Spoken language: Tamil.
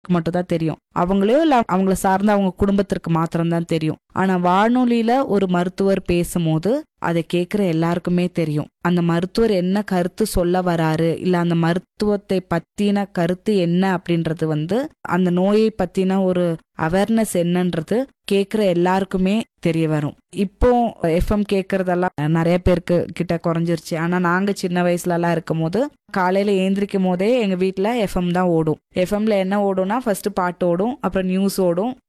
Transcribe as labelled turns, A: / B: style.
A: மட்டும் தான் தெரியும் அவங்களோ இல்ல அவங்கள சார்ந்த அவங்க குடும்பத்திற்கு மாத்திரம் தான் தெரியும் ஆனா வானொலியில ஒரு மருத்துவர் பேசும்போது அதை கேட்குற எல்லாருக்குமே தெரியும் அந்த மருத்துவர் என்ன கருத்து சொல்ல வராரு இல்ல அந்த மருத்துவத்தை பத்தின கருத்து என்ன அப்படின்றது வந்து அந்த நோயை பத்தின ஒரு அவேர்னஸ் என்னன்றது கேட்குற எல்லாருக்குமே தெரிய வரும் இப்போ எஃப்எம் கேட்கறதெல்லாம் நிறைய பேருக்கு கிட்ட குறைஞ்சிருச்சு ஆனா நாங்க சின்ன வயசுல எல்லாம் இருக்கும் போது காலையில ஏந்திரிக்கும் போதே எங்க வீட்ல எஃப்எம் தான் ஓடும் எஃப்எம்ல என்ன ஓடும்னா ஃபர்ஸ்ட் பாட்டு ஓடும் அப்புறம் நியூஸ் ஓடும்